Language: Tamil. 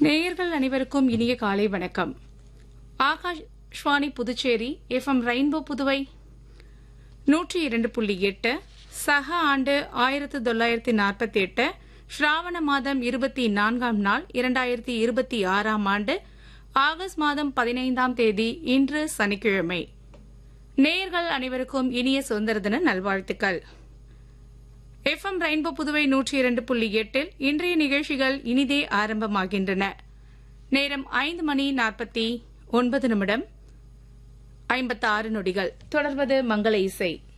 நேயர்கள் அனைவருக்கும் இனிய காலை வணக்கம் ஆகாஷ்வாணி புதுச்சேரி எஃப்எம் ரெயின்போ புதுவை நூற்றி இரண்டு புள்ளி எட்டு சக ஆண்டு ஆயிரத்து தொள்ளாயிரத்தி நாற்பத்தி எட்டு ஸ்ராவண மாதம் இருபத்தி நான்காம் நாள் இரண்டாயிரத்தி இருபத்தி ஆறாம் ஆண்டு ஆகஸ்ட் மாதம் பதினைந்தாம் தேதி இன்று சனிக்கிழமை நேயர்கள் அனைவருக்கும் இனிய சுதந்திர தின நல்வாழ்த்துக்கள் எஃப்எம் ரெயின்போ புதுவை நூற்றி இரண்டு புள்ளி எட்டில் இன்றைய நிகழ்ச்சிகள் இனிதே ஆரம்பமாகின்றன நேரம் ஐந்து மணி நாற்பத்தி ஒன்பது நிமிடம் ஐம்பத்தாறு நொடிகள் தொடர்வது மங்கள இசை